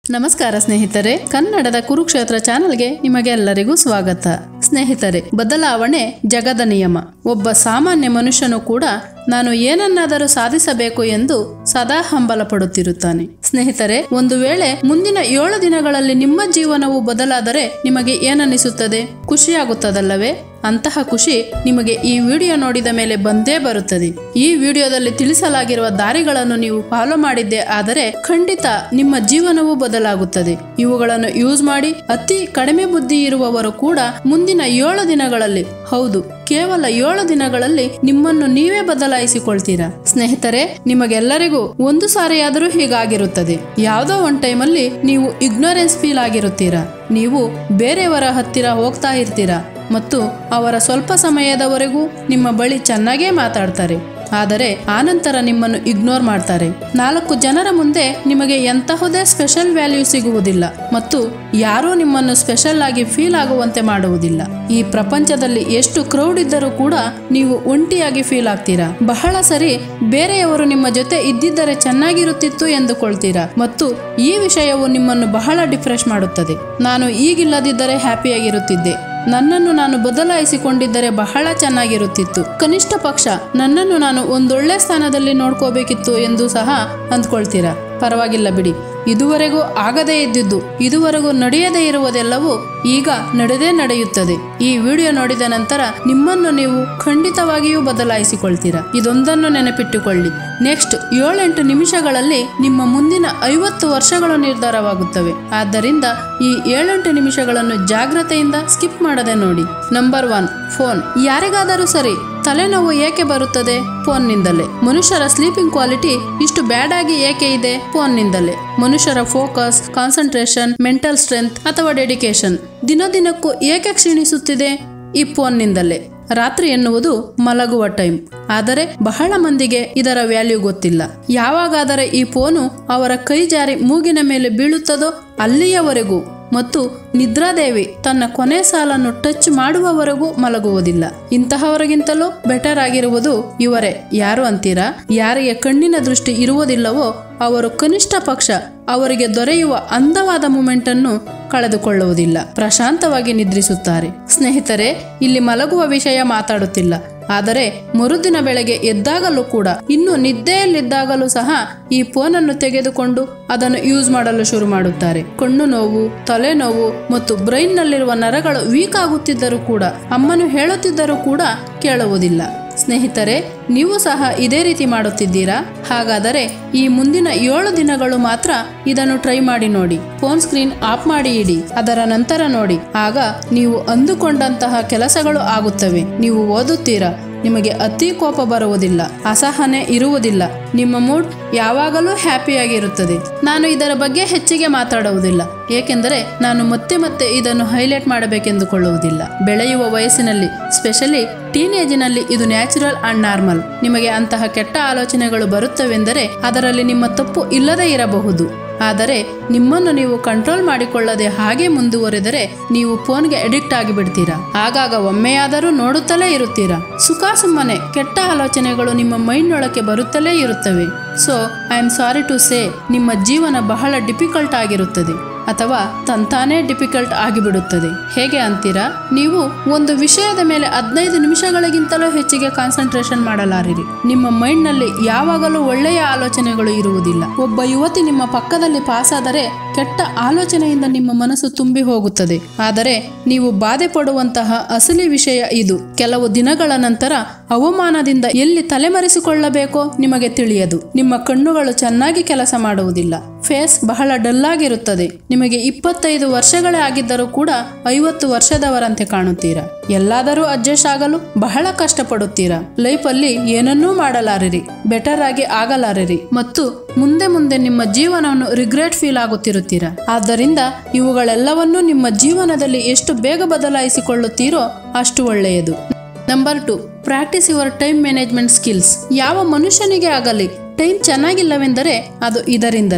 ನಮಸ್ಕಾರ ಸ್ನೇಹಿತರೆ ಕನ್ನಡದ ಕುರುಕ್ಷೇತ್ರ ಚಾನೆಲ್ಗೆ ನಿಮಗೆ ಎಲ್ಲರಿಗೂ ಸ್ವಾಗತ ಸ್ನೇಹಿತರೆ ಬದಲಾವಣೆ ಜಗದ ನಿಯಮ ಒಬ್ಬ ಸಾಮಾನ್ಯ ಮನುಷ್ಯನು ಕೂಡ ನಾನು ಏನನ್ನಾದರೂ ಸಾಧಿಸಬೇಕು ಎಂದು ಸದಾ ಹಂಬಲ ಪಡುತ್ತಿರುತ್ತಾನೆ ಸ್ನೇಹಿತರೆ ಒಂದು ವೇಳೆ ಮುಂದಿನ ಏಳು ದಿನಗಳಲ್ಲಿ ನಿಮ್ಮ ಜೀವನವು ಬದಲಾದರೆ ನಿಮಗೆ ಏನನ್ನಿಸುತ್ತದೆ ಖುಷಿಯಾಗುತ್ತದಲ್ಲವೇ ಅಂತಹ ಖುಷಿ ನಿಮಗೆ ಈ ವಿಡಿಯೋ ನೋಡಿದ ಮೇಲೆ ಬಂದೇ ಬರುತ್ತದೆ ಈ ವಿಡಿಯೋದಲ್ಲಿ ತಿಳಿಸಲಾಗಿರುವ ದಾರಿಗಳನ್ನು ನೀವು ಫಾಲೋ ಮಾಡಿದ್ದೇ ಆದರೆ ಖಂಡಿತ ನಿಮ್ಮ ಜೀವನವು ಬದಲಾಗುತ್ತದೆ ಇವುಗಳನ್ನು ಯೂಸ್ ಮಾಡಿ ಅತಿ ಕಡಿಮೆ ಬುದ್ಧಿ ಇರುವವರು ಕೂಡ ಮುಂದಿನ ಏಳು ದಿನಗಳಲ್ಲಿ ಹೌದು ಕೇವಲ ಏಳು ದಿನಗಳಲ್ಲಿ ನಿಮ್ಮನ್ನು ನೀವೇ ಬದಲಾಯಿಸಿಕೊಳ್ತೀರಾ ಸ್ನೇಹಿತರೆ ನಿಮಗೆಲ್ಲರಿಗೂ ಒಂದು ಸಾರಿಯಾದರೂ ಹೀಗಾಗಿರುತ್ತದೆ ಯಾವುದೋ ಒಂದು ಟೈಮಲ್ಲಿ ನೀವು ಇಗ್ನೋರೆನ್ಸ್ ಫೀಲ್ ಆಗಿರುತ್ತೀರಾ ನೀವು ಬೇರೆಯವರ ಹತ್ತಿರ ಹೋಗ್ತಾ ಇರ್ತೀರಾ ಮತ್ತು ಅವರ ಸ್ವಲ್ಪ ಸಮಯದವರೆಗೂ ನಿಮ್ಮ ಬಳಿ ಚೆನ್ನಾಗೇ ಮಾತಾಡ್ತಾರೆ ಆದರೆ ಆನಂತರ ನಿಮ್ಮನ್ನು ಇಗ್ನೋರ್ ಮಾಡ್ತಾರೆ ನಾಲ್ಕು ಜನರ ಮುಂದೆ ನಿಮಗೆ ಎಂತಹುದೇ ಸ್ಪೆಷಲ್ ವ್ಯಾಲ್ಯೂ ಸಿಗುವುದಿಲ್ಲ ಮತ್ತು ಯಾರೂ ನಿಮ್ಮನ್ನು ಸ್ಪೆಷಲ್ ಆಗಿ ಫೀಲ್ ಆಗುವಂತೆ ಮಾಡುವುದಿಲ್ಲ ಈ ಪ್ರಪಂಚದಲ್ಲಿ ಎಷ್ಟು ಕ್ರೌಡ್ ಇದ್ದರೂ ಕೂಡ ನೀವು ಒಂಟಿಯಾಗಿ ಫೀಲ್ ಆಗ್ತೀರಾ ಬಹಳ ಸರಿ ಬೇರೆಯವರು ನಿಮ್ಮ ಜೊತೆ ಇದ್ದಿದ್ದರೆ ಚೆನ್ನಾಗಿರುತ್ತಿತ್ತು ಎಂದುಕೊಳ್ತೀರಾ ಮತ್ತು ಈ ವಿಷಯವು ನಿಮ್ಮನ್ನು ಬಹಳ ಡಿಫ್ರೆಶ್ ಮಾಡುತ್ತದೆ ನಾನು ಈಗಿಲ್ಲದಿದ್ದರೆ ಹ್ಯಾಪಿಯಾಗಿರುತ್ತಿದ್ದೆ ನನ್ನನ್ನು ನಾನು ಬದಲಾಯಿಸಿಕೊಂಡಿದ್ದರೆ ಬಹಳ ಚೆನ್ನಾಗಿರುತ್ತಿತ್ತು ಕನಿಷ್ಠ ಪಕ್ಷ ನನ್ನನ್ನು ನಾನು ಒಂದೊಳ್ಳೆ ಸ್ಥಾನದಲ್ಲಿ ನೋಡ್ಕೋಬೇಕಿತ್ತು ಎಂದು ಸಹ ಅಂದ್ಕೊಳ್ತೀರಾ ಪರವಾಗಿಲ್ಲ ಬಿಡಿ ಇದುವರೆಗೂ ಆಗದೇ ಇದ್ದಿದ್ದು ಇದುವರೆಗೂ ನಡೆಯದೇ ಇರುವುದೆಲ್ಲವೂ ಈಗ ನಡೆದೇ ನಡೆಯುತ್ತದೆ ಈ ವಿಡಿಯೋ ನೋಡಿದ ನಂತರ ನಿಮ್ಮನ್ನು ನೀವು ಖಂಡಿತವಾಗಿಯೂ ಬದಲಾಯಿಸಿಕೊಳ್ತೀರಾ ಇದೊಂದನ್ನು ನೆನಪಿಟ್ಟುಕೊಳ್ಳಿ ನೆಕ್ಸ್ಟ್ ಏಳೆಂಟು ನಿಮಿಷಗಳಲ್ಲಿ ನಿಮ್ಮ ಮುಂದಿನ ಐವತ್ತು ವರ್ಷಗಳು ನಿರ್ಧಾರವಾಗುತ್ತವೆ ಆದ್ದರಿಂದ ಈ ಏಳೆಂಟು ನಿಮಿಷಗಳನ್ನು ಜಾಗ್ರತೆಯಿಂದ ಸ್ಕಿಪ್ ಮಾಡದೆ ನೋಡಿ ನಂಬರ್ ಒನ್ ಫೋನ್ ಯಾರಿಗಾದರೂ ಸರಿ ತಲೆನೋವು ಏಕೆ ಬರುತ್ತದೆ ಫೋನ್ನಿಂದಲೇ ಮನುಷ್ಯರ ಸ್ಲೀಪಿಂಗ್ ಕ್ವಾಲಿಟಿ ಇಷ್ಟು ಬ್ಯಾಡ್ ಆಗಿ ಏಕೆ ಇದೆ ಫೋನ್ನಿಂದಲೇ ಮನುಷ್ಯರ ಫೋಕಸ್ ಕಾನ್ಸಂಟ್ರೇಷನ್ ಮೆಂಟಲ್ ಸ್ಟ್ರೆಂತ್ ಅಥವಾ ಡೆಡಿಕೇಶನ್ ದಿನದಿನಕ್ಕೂ ಏಕೆ ಕ್ಷೀಣಿಸುತ್ತಿದೆ ಈ ಫೋನ್ನಿಂದಲೇ ರಾತ್ರಿ ಎನ್ನುವುದು ಮಲಗುವ ಟೈಮ್ ಆದರೆ ಬಹಳ ಮಂದಿಗೆ ಇದರ ವ್ಯಾಲ್ಯೂ ಗೊತ್ತಿಲ್ಲ ಯಾವಾಗಾದರೆ ಈ ಫೋನು ಅವರ ಕೈ ಜಾರಿ ಮೂಗಿನ ಮೇಲೆ ಬೀಳುತ್ತದೋ ಅಲ್ಲಿಯವರೆಗೂ ಮತ್ತು ನಿದ್ರಾದೇವಿ ತನ್ನ ಕೊನೆ ಸಾಲನ್ನು ಟಚ್ ಮಾಡುವವರೆಗೂ ಮಲಗುವುದಿಲ್ಲ ಇಂತಹವರಿಗಿಂತಲೂ ಬೆಟರ್ ಆಗಿರುವುದು ಇವರೇ ಯಾರು ಅಂತೀರಾ ಯಾರಿಗೆ ಕಣ್ಣಿನ ದೃಷ್ಟಿ ಇರುವುದಿಲ್ಲವೋ ಅವರು ಕನಿಷ್ಠ ಪಕ್ಷ ಅವರಿಗೆ ದೊರೆಯುವ ಅಂದವಾದ ಮೂಮೆಂಟ್ ಅನ್ನು ಕಳೆದುಕೊಳ್ಳುವುದಿಲ್ಲ ಪ್ರಶಾಂತವಾಗಿ ನಿದ್ರಿಸುತ್ತಾರೆ ಸ್ನೇಹಿತರೆ ಇಲ್ಲಿ ಮಲಗುವ ವಿಷಯ ಮಾತಾಡುತ್ತಿಲ್ಲ ಆದರೆ ಮರುದಿನ ಬೆಳಗ್ಗೆ ಎದ್ದಾಗಲೂ ಕೂಡ ಇನ್ನು ನಿದ್ದೆಯಲ್ಲಿದ್ದಾಗಲೂ ಸಹ ಈ ಫೋನನ್ನು ತೆಗೆದುಕೊಂಡು ಅದನ್ನು ಯೂಸ್ ಮಾಡಲು ಶುರು ಮಾಡುತ್ತಾರೆ ಕಣ್ಣು ನೋವು ತಲೆನೋವು ಮತ್ತು ಬ್ರೈನ್ನಲ್ಲಿರುವ ನರಗಳು ವೀಕ್ ಆಗುತ್ತಿದ್ದರೂ ಕೂಡ ಅಮ್ಮನು ಹೇಳುತ್ತಿದ್ದರೂ ಕೂಡ ಕೇಳುವುದಿಲ್ಲ ಸ್ನೇಹಿತರೆ ನೀವು ಸಹ ಇದೇ ರೀತಿ ಮಾಡುತ್ತಿದ್ದೀರಾ ಹಾಗಾದರೆ ಈ ಮುಂದಿನ ಏಳು ದಿನಗಳು ಮಾತ್ರ ಇದನ್ನು ಟ್ರೈ ಮಾಡಿ ನೋಡಿ ಫೋನ್ ಸ್ಕ್ರೀನ್ ಆಫ್ ಮಾಡಿ ಇಡಿ ಅದರ ನಂತರ ನೋಡಿ ಆಗ ನೀವು ಅಂದುಕೊಂಡಂತಹ ಕೆಲಸಗಳು ಆಗುತ್ತವೆ ನೀವು ಓದುತ್ತೀರಾ ನಿಮಗೆ ಅತಿ ಕೋಪ ಬರುವುದಿಲ್ಲ ಅಸಹನೆ ಇರುವುದಿಲ್ಲ ನಿಮ್ಮ ಮೂಡ್ ಯಾವಾಗಲೂ ಹ್ಯಾಪಿಯಾಗಿರುತ್ತದೆ ನಾನು ಇದರ ಬಗ್ಗೆ ಹೆಚ್ಚಿಗೆ ಮಾತಾಡುವುದಿಲ್ಲ ಏಕೆಂದರೆ ನಾನು ಮತ್ತೆ ಮತ್ತೆ ಇದನ್ನು ಹೈಲೈಟ್ ಮಾಡಬೇಕೆಂದುಕೊಳ್ಳುವುದಿಲ್ಲ ಬೆಳೆಯುವ ವಯಸ್ಸಿನಲ್ಲಿ ಸ್ಪೆಷಲಿ ಟೀನೇಜಿನಲ್ಲಿ ಇದು ನ್ಯಾಚುರಲ್ ಅಂಡ್ ನಾರ್ಮಲ್ ನಿಮಗೆ ಅಂತಹ ಕೆಟ್ಟ ಆಲೋಚನೆಗಳು ಬರುತ್ತವೆಂದರೆ ಅದರಲ್ಲಿ ನಿಮ್ಮ ತಪ್ಪು ಇಲ್ಲದೇ ಇರಬಹುದು ಆದರೆ ನಿಮ್ಮನ್ನು ನೀವು ಕಂಟ್ರೋಲ್ ಮಾಡಿಕೊಳ್ಳದೆ ಹಾಗೆ ಮುಂದುವರೆದರೆ ನೀವು ಫೋನ್ಗೆ ಅಡಿಕ್ಟ್ ಆಗಿಬಿಡ್ತೀರಾ ಆಗಾಗ ಒಮ್ಮೆಯಾದರೂ ನೋಡುತ್ತಲೇ ಇರುತ್ತೀರಾ ಸುಖ ಸುಮ್ಮನೆ ಕೆಟ್ಟ ಆಲೋಚನೆಗಳು ನಿಮ್ಮ ಮೈಂಡ್ ಒಳಕ್ಕೆ ಬರುತ್ತಲೇ ಇರುತ್ತವೆ so I am sorry to say ನಿಮ್ಮ ಜೀವನ ಬಹಳ ಡಿಫಿಕಲ್ಟ್ ಆಗಿರುತ್ತದೆ ಅಥವಾ ತಂತಾನೇ ಡಿಫಿಕಲ್ಟ್ ಆಗಿಬಿಡುತ್ತದೆ ಹೇಗೆ ಅಂತೀರಾ ನೀವು ಒಂದು ವಿಷಯದ ಮೇಲೆ ಹದಿನೈದು ನಿಮಿಷಗಳಿಗಿಂತಲೂ ಹೆಚ್ಚಿಗೆ ಕಾನ್ಸಂಟ್ರೇಷನ್ ಮಾಡಲಾರಿರಿ ನಿಮ್ಮ ಮೈಂಡ್ನಲ್ಲಿ ಯಾವಾಗಲೂ ಒಳ್ಳೆಯ ಆಲೋಚನೆಗಳು ಇರುವುದಿಲ್ಲ ಒಬ್ಬ ಯುವತಿ ನಿಮ್ಮ ಪಕ್ಕದಲ್ಲಿ ಪಾಸಾದರೆ ಕೆಟ್ಟ ಆಲೋಚನೆಯಿಂದ ನಿಮ್ಮ ಮನಸ್ಸು ತುಂಬಿ ಹೋಗುತ್ತದೆ ಆದರೆ ನೀವು ಬಾಧೆ ಪಡುವಂತಹ ಅಸಲಿ ವಿಷಯ ಇದು ಕೆಲವು ದಿನಗಳ ನಂತರ ಅವಮಾನದಿಂದ ಎಲ್ಲಿ ತಲೆಮರೆಸಿಕೊಳ್ಳಬೇಕೋ ನಿಮಗೆ ತಿಳಿಯದು ನಿಮ್ಮ ಕಣ್ಣುಗಳು ಚೆನ್ನಾಗಿ ಕೆಲಸ ಮಾಡುವುದಿಲ್ಲ ಫೇಸ್ ಬಹಳ ಡಲ್ ಆಗಿರುತ್ತದೆ ನಿಮಗೆ ಇಪ್ಪತ್ತೈದು ವರ್ಷಗಳೇ ಆಗಿದ್ದರೂ ಕೂಡ ಐವತ್ತು ವರ್ಷದವರಂತೆ ಕಾಣುತ್ತೀರಾ ಎಲ್ಲಾದರೂ ಅಡ್ಜಸ್ಟ್ ಆಗಲು ಬಹಳ ಕಷ್ಟಪಡುತ್ತೀರಾ ಲೈಫಲ್ಲಿ ಏನನ್ನೂ ಮಾಡಲಾರಿರಿ ಬೆಟರ್ ಆಗಿ ಆಗಲಾರಿರಿ ಮತ್ತು ಮುಂದೆ ಮುಂದೆ ನಿಮ್ಮ ಜೀವನವನ್ನು ರಿಗ್ರೆಟ್ ಫೀಲ್ ಆಗುತ್ತಿರುತ್ತೀರಾ ಆದ್ದರಿಂದ ಇವುಗಳೆಲ್ಲವನ್ನೂ ನಿಮ್ಮ ಜೀವನದಲ್ಲಿ ಎಷ್ಟು ಬೇಗ ಬದಲಾಯಿಸಿಕೊಳ್ಳುತ್ತೀರೋ ಅಷ್ಟು ಒಳ್ಳೆಯದು number two practice your time management skills ಯಾವ ಮನುಷ್ಯನಿಗೆ ಆಗಲಿ ಟೈಮ್ ಚೆನ್ನಾಗಿಲ್ಲವೆಂದರೆ ಅದು ಇದರಿಂದಲೇ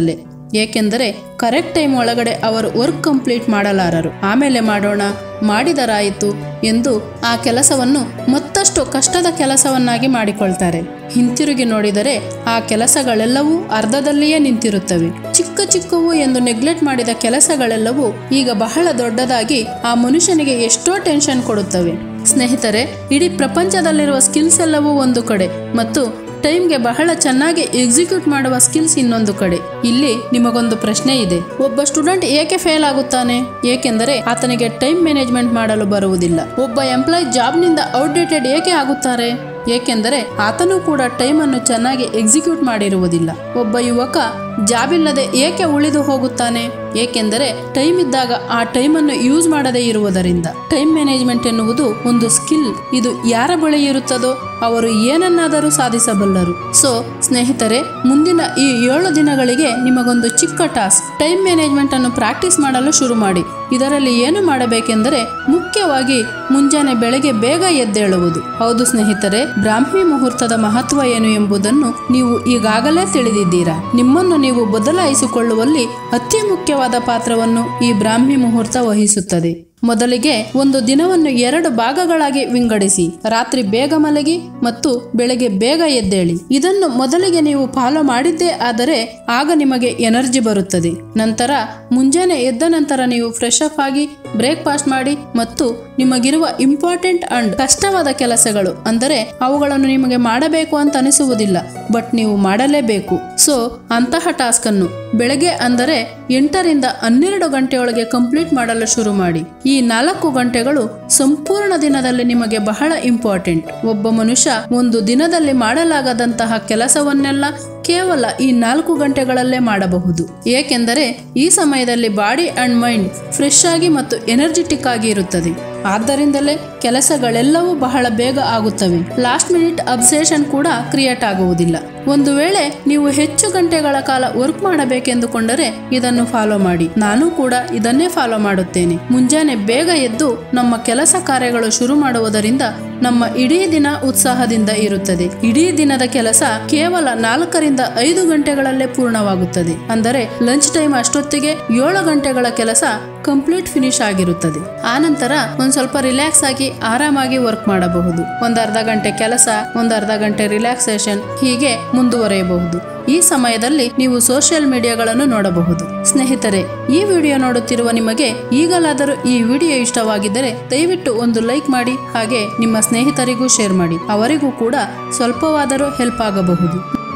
ಏಕೆಂದರೆ ಕರೆಕ್ಟ್ ಟೈಮ್ ಒಳಗಡೆ ಅವರು ವರ್ಕ್ ಕಂಪ್ಲೀಟ್ ಮಾಡಲಾರರು ಆಮೇಲೆ ಮಾಡೋಣ ಮಾಡಿದರಾಯಿತು ಎಂದು ಆ ಕೆಲಸವನ್ನು ಮತ್ತಷ್ಟು ಕಷ್ಟದ ಕೆಲಸವನ್ನಾಗಿ ಮಾಡಿಕೊಳ್ತಾರೆ ಹಿಂತಿರುಗಿ ನೋಡಿದರೆ ಆ ಕೆಲಸಗಳೆಲ್ಲವೂ ಅರ್ಧದಲ್ಲಿಯೇ ನಿಂತಿರುತ್ತವೆ ಚಿಕ್ಕ ಚಿಕ್ಕವು ಎಂದು ನೆಗ್ಲೆಕ್ಟ್ ಮಾಡಿದ ಕೆಲಸಗಳೆಲ್ಲವೂ ಈಗ ಬಹಳ ದೊಡ್ಡದಾಗಿ ಆ ಮನುಷ್ಯನಿಗೆ ಎಷ್ಟೋ ಟೆನ್ಷನ್ ಕೊಡುತ್ತವೆ ಸ್ನೇಹಿತರೆ ಇಡೀ ಪ್ರಪಂಚದಲ್ಲಿರುವ ಸ್ಕಿಲ್ಸ್ ಎಲ್ಲವೂ ಒಂದು ಕಡೆ ಮತ್ತು ಟೈಮ್ಗೆ ಬಹಳ ಚೆನ್ನಾಗಿ ಎಕ್ಸಿಕ್ಯೂಟ್ ಮಾಡುವ ಸ್ಕಿಲ್ಸ್ ಇನ್ನೊಂದು ಕಡೆ ಇಲ್ಲಿ ನಿಮಗೊಂದು ಪ್ರಶ್ನೆ ಇದೆ ಒಬ್ಬ ಸ್ಟೂಡೆಂಟ್ ಏಕೆ ಫೇಲ್ ಆಗುತ್ತಾನೆ ಏಕೆಂದರೆ ಆತನಿಗೆ ಟೈಮ್ ಮ್ಯಾನೇಜ್ಮೆಂಟ್ ಮಾಡಲು ಬರುವುದಿಲ್ಲ ಒಬ್ಬ ಎಂಪ್ಲಾಯ್ ಜಾಬ್ನಿಂದ ಔಟ್ಡೇಟೆಡ್ ಏಕೆ ಆಗುತ್ತಾರೆ ಏಕೆಂದರೆ ಆತನೂ ಕೂಡ ಟೈಮನ್ನು ಚೆನ್ನಾಗಿ ಎಕ್ಸಿಕ್ಯೂಟ್ ಮಾಡಿರುವುದಿಲ್ಲ ಒಬ್ಬ ಯುವಕ ಜಾಬ್ ಇಲ್ಲದೆ ಏಕೆ ಉಳಿದು ಹೋಗುತ್ತಾನೆ ಏಕೆಂದರೆ ಟೈಮ್ ಇದ್ದಾಗ ಆ ಟೈಮನ್ನು ಯೂಸ್ ಮಾಡದೇ ಇರುವುದರಿಂದ ಟೈಮ್ ಮ್ಯಾನೇಜ್ಮೆಂಟ್ ಎನ್ನುವುದು ಒಂದು ಸ್ಕಿಲ್ ಇದು ಯಾರ ಬಳಿ ಇರುತ್ತದೋ ಅವರು ಏನನ್ನಾದರೂ ಸಾಧಿಸಬಲ್ಲರು ಸೊ ಸ್ನೇಹಿತರೆ ಮುಂದಿನ ಈ ಏಳು ದಿನಗಳಿಗೆ ನಿಮಗೊಂದು ಚಿಕ್ಕ ಟಾಸ್ಕ್ ಟೈಮ್ ಮ್ಯಾನೇಜ್ಮೆಂಟ್ ಅನ್ನು ಪ್ರಾಕ್ಟೀಸ್ ಮಾಡಲು ಶುರು ಮಾಡಿ ಇದರಲ್ಲಿ ಏನು ಮಾಡಬೇಕೆಂದರೆ ಮುಖ್ಯವಾಗಿ ಮುಂಜಾನೆ ಬೆಳಗ್ಗೆ ಬೇಗ ಎದ್ದೇಳುವುದು ಹೌದು ಸ್ನೇಹಿತರೆ ಬ್ರಾಹ್ಮಿ ಮುಹೂರ್ತದ ಮಹತ್ವ ಏನು ಎಂಬುದನ್ನು ನೀವು ಈಗಾಗಲೇ ತಿಳಿದಿದ್ದೀರಾ ನಿಮ್ಮನ್ನು ನೀವು ಬದಲಾಯಿಸಿಕೊಳ್ಳುವಲ್ಲಿ ಅತಿ ಮುಖ್ಯವಾದ ಪಾತ್ರವನ್ನು ಈ ಬ್ರಾಹ್ಮಿ ಮುಹೂರ್ತ ವಹಿಸುತ್ತದೆ ಮೊದಲಿಗೆ ಒಂದು ದಿನವನ್ನು ಎರಡು ಭಾಗಗಳಾಗಿ ವಿಂಗಡಿಸಿ ರಾತ್ರಿ ಬೇಗ ಮಲಗಿ ಮತ್ತು ಬೆಳಗ್ಗೆ ಬೇಗ ಎದ್ದೇಳಿ ಇದನ್ನು ಮೊದಲಿಗೆ ನೀವು ಫಾಲೋ ಮಾಡಿದ್ದೇ ಆದರೆ ಆಗ ನಿಮಗೆ ಎನರ್ಜಿ ಬರುತ್ತದೆ ನಂತರ ಮುಂಜಾನೆ ಎದ್ದ ನಂತರ ನೀವು ಫ್ರೆಶ್ ಅಪ್ ಆಗಿ ಬ್ರೇಕ್ಫಾಸ್ಟ್ ಮಾಡಿ ಮತ್ತು ನಿಮಗಿರುವ ಇಂಪಾರ್ಟೆಂಟ್ ಅಂಡ್ ಕಷ್ಟವಾದ ಕೆಲಸಗಳು ಅಂದರೆ ಅವುಗಳನ್ನು ನಿಮಗೆ ಮಾಡಬೇಕು ಅಂತ ಅನಿಸುವುದಿಲ್ಲ ಬಟ್ ನೀವು ಮಾಡಲೇಬೇಕು ಸೊ ಅಂತಹ ಟಾಸ್ಕ್ ಅನ್ನು ಬೆಳಗ್ಗೆ ಅಂದರೆ ಎಂಟರಿಂದ ಹನ್ನೆರಡು ಗಂಟೆಯೊಳಗೆ ಕಂಪ್ಲೀಟ್ ಮಾಡಲು ಶುರು ಮಾಡಿ ಈ ನಾಲ್ಕು ಗಂಟೆಗಳು ಸಂಪೂರ್ಣ ದಿನದಲ್ಲಿ ನಿಮಗೆ ಬಹಳ ಇಂಪಾರ್ಟೆಂಟ್ ಒಬ್ಬ ಮನುಷ್ಯ ಒಂದು ದಿನದಲ್ಲಿ ಮಾಡಲಾಗದಂತಹ ಕೆಲಸವನ್ನೆಲ್ಲ ಕೇವಲ ಈ ನಾಲ್ಕು ಗಂಟೆಗಳಲ್ಲೇ ಮಾಡಬಹುದು ಏಕೆಂದರೆ ಈ ಸಮಯದಲ್ಲಿ ಬಾಡಿ ಅಂಡ್ ಮೈಂಡ್ ಫ್ರೆಶ್ ಆಗಿ ಮತ್ತು ಎನರ್ಜೆಟಿಕ್ ಆಗಿ ಇರುತ್ತದೆ ಆದ್ದರಿಂದಲೇ ಕೆಲಸಗಳೆಲ್ಲವೂ ಬಹಳ ಬೇಗ ಆಗುತ್ತವೆ ಲಾಸ್ಟ್ ಮಿನಿಟ್ ಅಬ್ಸೇಷನ್ ಕೂಡ ಕ್ರಿಯೇಟ್ ಆಗುವುದಿಲ್ಲ ಒಂದು ವೇಳೆ ನೀವು ಹೆಚ್ಚು ಗಂಟೆಗಳ ಕಾಲ ವರ್ಕ್ ಮಾಡಬೇಕೆಂದುಕೊಂಡರೆ ಇದನ್ನು ಫಾಲೋ ಮಾಡಿ ನಾನು ಕೂಡ ಇದನ್ನೇ ಫಾಲೋ ಮಾಡುತ್ತೇನೆ ಮುಂಜಾನೆ ಬೇಗ ಎದ್ದು ನಮ್ಮ ಕೆಲಸ ಕಾರ್ಯಗಳು ಶುರು ಮಾಡುವುದರಿಂದ ನಮ್ಮ ಇಡೀ ದಿನ ಉತ್ಸಾಹದಿಂದ ಇರುತ್ತದೆ ಇಡೀ ದಿನದ ಕೆಲಸ ಕೇವಲ ನಾಲ್ಕರಿಂದ ಐದು ಗಂಟೆಗಳಲ್ಲೇ ಪೂರ್ಣವಾಗುತ್ತದೆ ಅಂದರೆ ಲಂಚ್ ಟೈಮ್ ಅಷ್ಟೊತ್ತಿಗೆ ಏಳು ಗಂಟೆಗಳ ಕೆಲಸ ಕಂಪ್ಲೀಟ್ ಫಿನಿಶ್ ಆಗಿರುತ್ತದೆ ಆನಂತರ ಒಂದ್ ಸ್ವಲ್ಪ ರಿಲ್ಯಾಕ್ಸ್ ಆಗಿ ಆರಾಮಾಗಿ ವರ್ಕ್ ಮಾಡಬಹುದು ಒಂದ್ ಅರ್ಧ ಗಂಟೆ ಕೆಲಸ ಒಂದ್ ಅರ್ಧ ಗಂಟೆ ರಿಲ್ಯಾಕ್ಸೇಷನ್ ಹೀಗೆ ಮುಂದುವರಿಯಬಹುದು ಈ ಸಮಯದಲ್ಲಿ ನೀವು ಸೋಷಿಯಲ್ ಮೀಡಿಯಾಗಳನ್ನು ನೋಡಬಹುದು ಸ್ನೇಹಿತರೆ ಈ ವಿಡಿಯೋ ನೋಡುತ್ತಿರುವ ನಿಮಗೆ ಈಗಲಾದರೂ ಈ ವಿಡಿಯೋ ಇಷ್ಟವಾಗಿದ್ದರೆ ದಯವಿಟ್ಟು ಒಂದು ಲೈಕ್ ಮಾಡಿ ಹಾಗೆ ನಿಮ್ಮ ಸ್ನೇಹಿತರಿಗೂ ಶೇರ್ ಮಾಡಿ ಅವರಿಗೂ ಕೂಡ ಸ್ವಲ್ಪವಾದರೂ ಹೆಲ್ಪ್ ಆಗಬಹುದು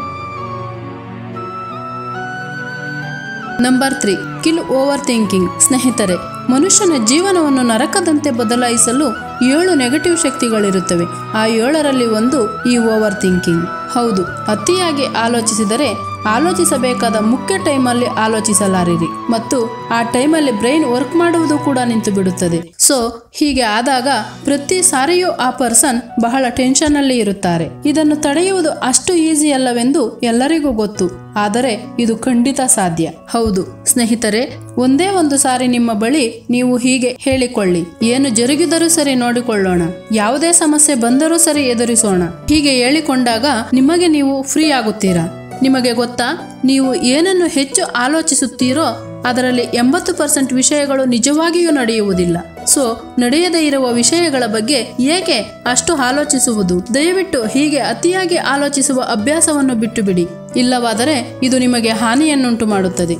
number three kill over thinking ಸ್ನೇಹಿತರೆ ಮನುಷ್ಯನ ಜೀವನವನ್ನು ನರಕದಂತೆ ಬದಲಾಯಿಸಲು ಏಳು ನೆಗೆಟಿವ್ ಶಕ್ತಿಗಳಿರುತ್ತವೆ ಆ ಏಳರಲ್ಲಿ ಒಂದು ಈ ಓವರ್ ಥಿಂಕಿಂಗ್ ಹೌದು ಅತಿಯಾಗಿ ಆಲೋಚಿಸಿದರೆ ಆಲೋಚಿಸಬೇಕಾದ ಮುಖ್ಯ ಟೈಮಲ್ಲಿ ಆಲೋಚಿಸಲಾರಿರಿ ಮತ್ತು ಆ ಟೈಮಲ್ಲಿ ಬ್ರೈನ್ ವರ್ಕ್ ಮಾಡುವುದು ಕೂಡ ನಿಂತು ಬಿಡುತ್ತದೆ ಸೊ ಹೀಗೆ ಆದಾಗ ಪ್ರತಿ ಸಾರಿಯೂ ಆ ಪರ್ಸನ್ ಬಹಳ ಟೆನ್ಷನ್ ಅಲ್ಲಿ ಇರುತ್ತಾರೆ ಇದನ್ನು ತಡೆಯುವುದು ಅಷ್ಟು ಈಸಿ ಅಲ್ಲವೆಂದು ಎಲ್ಲರಿಗೂ ಗೊತ್ತು ಆದರೆ ಇದು ಖಂಡಿತ ಸಾಧ್ಯ ಹೌದು ಸ್ನೇಹಿತರೆ ಒಂದೇ ಒಂದು ಸಾರಿ ನಿಮ್ಮ ಬಳಿ ನೀವು ಹೀಗೆ ಹೇಳಿಕೊಳ್ಳಿ ಏನು ಜರುಗಿದರೂ ಸರಿ ನೋಡಿಕೊಳ್ಳೋಣ ಯಾವುದೇ ಸಮಸ್ಯೆ ಬಂದರೂ ಸರಿ ಎದುರಿಸೋಣ ಹೀಗೆ ಹೇಳಿಕೊಂಡಾಗ ನಿಮಗೆ ನೀವು ಫ್ರೀ ಆಗುತ್ತೀರಾ ನಿಮಗೆ ಗೊತ್ತಾ ನೀವು ಏನನ್ನು ಹೆಚ್ಚು ಆಲೋಚಿಸುತ್ತೀರೋ ಅದರಲ್ಲಿ ಎಂಬತ್ತು ಪರ್ಸೆಂಟ್ ವಿಷಯಗಳು ನಿಜವಾಗಿಯೂ ನಡೆಯುವುದಿಲ್ಲ ಸೊ ನಡೆಯದೇ ಇರುವ ವಿಷಯಗಳ ಬಗ್ಗೆ ಏಕೆ ಅಷ್ಟು ಆಲೋಚಿಸುವುದು ದಯವಿಟ್ಟು ಹೀಗೆ ಅತಿಯಾಗಿ ಆಲೋಚಿಸುವ ಅಭ್ಯಾಸವನ್ನು ಬಿಟ್ಟು ಬಿಡಿ ಇಲ್ಲವಾದರೆ ಇದು ನಿಮಗೆ ಹಾನಿಯನ್ನುಂಟು ಮಾಡುತ್ತದೆ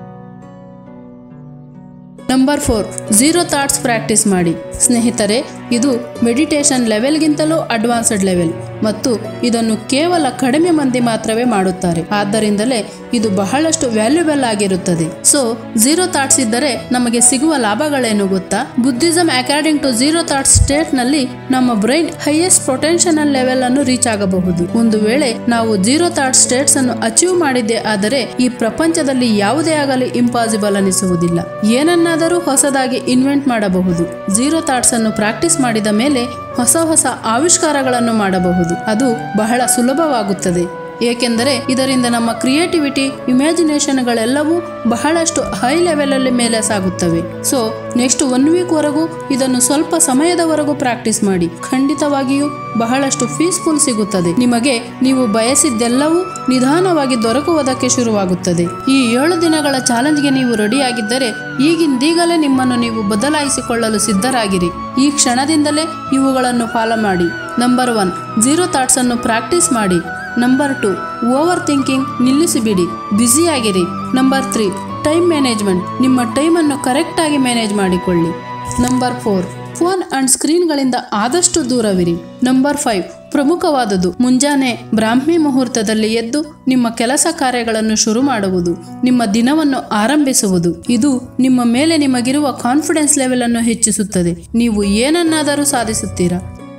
number four zero thoughts practice ಮಾಡಿ ಸ್ನೇಹಿತರೆ ಇದು ಮೆಡಿಟೇಷನ್ ಲೆವೆಲ್ಗಿಂತಲೂ ಅಡ್ವಾನ್ಸ್ಡ್ ಲೆವೆಲ್ ಮತ್ತು ಇದನ್ನು ಕೇವಲ ಕಡಿಮೆ ಮಂದಿ ಮಾತ್ರವೇ ಮಾಡುತ್ತಾರೆ ಆದ್ದರಿಂದಲೇ ಇದು ಬಹಳಷ್ಟು ವ್ಯಾಲ್ಯೂಬಲ್ ಆಗಿರುತ್ತದೆ ಸೊ ಝೀರೋ ಥಾಟ್ಸ್ ಇದ್ದರೆ ನಮಗೆ ಸಿಗುವ ಲಾಭಗಳೇನು ಗೊತ್ತಾ Buddhism according to zero thoughts state ನಲ್ಲಿ ನಮ್ಮ ಬ್ರೈನ್ ಹೈಯೆಸ್ಟ್ ಪೊಟೆನ್ಷಿಯಲ್ ಲೆವೆಲ್ ಅನ್ನು ರೀಚ್ ಆಗಬಹುದು ಒಂದು ವೇಳೆ ನಾವು ಝೀರೋ ಥಾಟ್ ಸ್ಟೇಟ್ಸ್ ಅನ್ನು ಅಚೀವ್ ಮಾಡಿದ್ದೇ ಆದರೆ ಈ ಪ್ರಪಂಚದಲ್ಲಿ ಯಾವುದೇ ಆಗಲಿ ಇಂಪಾಸಿಬಲ್ ಅನಿಸುವುದಿಲ್ಲ ಏನನ್ನಾದರೂ ಹೊಸದಾಗಿ ಇನ್ವೆಂಟ್ ಮಾಡಬಹುದು ಝೀರೋ ಥಾಟ್ಸ್ ಅನ್ನು ಪ್ರಾಕ್ಟೀಸ್ ಮಾಡಿದ ಮೇಲೆ ಹೊಸ ಹೊಸ ಆವಿಷ್ಕಾರಗಳನ್ನು ಮಾಡಬಹುದು ಅದು ಬಹಳ ಸುಲಭವಾಗುತ್ತದೆ ಏಕೆಂದರೆ ಇದರಿಂದ ನಮ್ಮ ಕ್ರಿಯೇಟಿವಿಟಿ ಇಮ್ಯಾಜಿನೇಷನ್ಗಳೆಲ್ಲವೂ ಬಹಳಷ್ಟು ಹೈ ಲೆವೆಲಲ್ಲಿ ಮೇಲೆ ಸಾಗುತ್ತವೆ ಸೊ ನೆಕ್ಸ್ಟ್ ಒನ್ ವೀಕ್ ವರೆಗೂ ಇದನ್ನು ಸ್ವಲ್ಪ ಸಮಯದವರೆಗೂ ಪ್ರಾಕ್ಟೀಸ್ ಮಾಡಿ ಖಂಡಿತವಾಗಿಯೂ ಬಹಳಷ್ಟು ಪೀಸ್ಫುಲ್ ಸಿಗುತ್ತದೆ ನಿಮಗೆ ನೀವು ಬಯಸಿದ್ದೆಲ್ಲವೂ ನಿಧಾನವಾಗಿ ದೊರಕುವುದಕ್ಕೆ ಶುರುವಾಗುತ್ತದೆ ಈ ಏಳು ದಿನಗಳ ಚಾಲೆಂಜ್ಗೆ ನೀವು ರೆಡಿಯಾಗಿದ್ದರೆ ಈಗಿಂದೀಗಲೇ ನಿಮ್ಮನ್ನು ನೀವು ಬದಲಾಯಿಸಿಕೊಳ್ಳಲು ಸಿದ್ಧರಾಗಿರಿ ಈ ಕ್ಷಣದಿಂದಲೇ ಇವುಗಳನ್ನು ಫಾಲೋ ಮಾಡಿ ನಂಬರ್ ಒನ್ ಜೀರೋ ಥಾಟ್ಸ್ ಅನ್ನು ಪ್ರಾಕ್ಟೀಸ್ ಮಾಡಿ ನಂಬರ್ ಟು ಓವರ್ ಥಿಂಕಿಂಗ್ ನಿಲ್ಲಿಸಿಬಿಡಿ ಬ್ಯುಸಿಯಾಗಿರಿ ನಂಬರ್ ತ್ರೀ ಟೈಮ್ ಮ್ಯಾನೇಜ್ಮೆಂಟ್ ನಿಮ್ಮ ಟೈಮನ್ನು ಕರೆಕ್ಟಾಗಿ ಮ್ಯಾನೇಜ್ ಮಾಡಿಕೊಳ್ಳಿ ನಂಬರ್ ಫೋರ್ ಫೋನ್ ಅಂಡ್ ಸ್ಕ್ರೀನ್ಗಳಿಂದ ಆದಷ್ಟು ದೂರವಿರಿ ನಂಬರ್ ಫೈವ್ ಪ್ರಮುಖವಾದುದು ಮುಂಜಾನೆ ಬ್ರಾಹ್ಮಿ ಮುಹೂರ್ತದಲ್ಲಿ ಎದ್ದು ನಿಮ್ಮ ಕೆಲಸ ಕಾರ್ಯಗಳನ್ನು ಶುರು ಮಾಡುವುದು ನಿಮ್ಮ ದಿನವನ್ನು ಆರಂಭಿಸುವುದು ಇದು ನಿಮ್ಮ ಮೇಲೆ ನಿಮಗಿರುವ ಕಾನ್ಫಿಡೆನ್ಸ್ ಲೆವೆಲ್ ಅನ್ನು ಹೆಚ್ಚಿಸುತ್ತದೆ ನೀವು ಏನನ್ನಾದರೂ ಸಾಧಿಸುತ್ತೀರಾ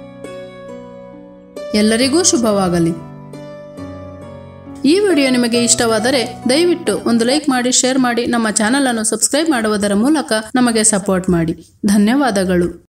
ಎಲ್ಲರಿಗೂ ಶುಭವಾಗಲಿ ಈ ವಿಡಿಯೋ ನಿಮಗೆ ಇಷ್ಟವಾದರೆ ದಯವಿಟ್ಟು ಒಂದು ಲೈಕ್ ಮಾಡಿ ಶೇರ್ ಮಾಡಿ ನಮ್ಮ ಚಾನಲ್ ಅನ್ನು ಸಬ್ಸ್ಕ್ರೈಬ್ ಮಾಡುವುದರ ಮೂಲಕ ನಮಗೆ ಸಪೋರ್ಟ್ ಮಾಡಿ ಧನ್ಯವಾದಗಳು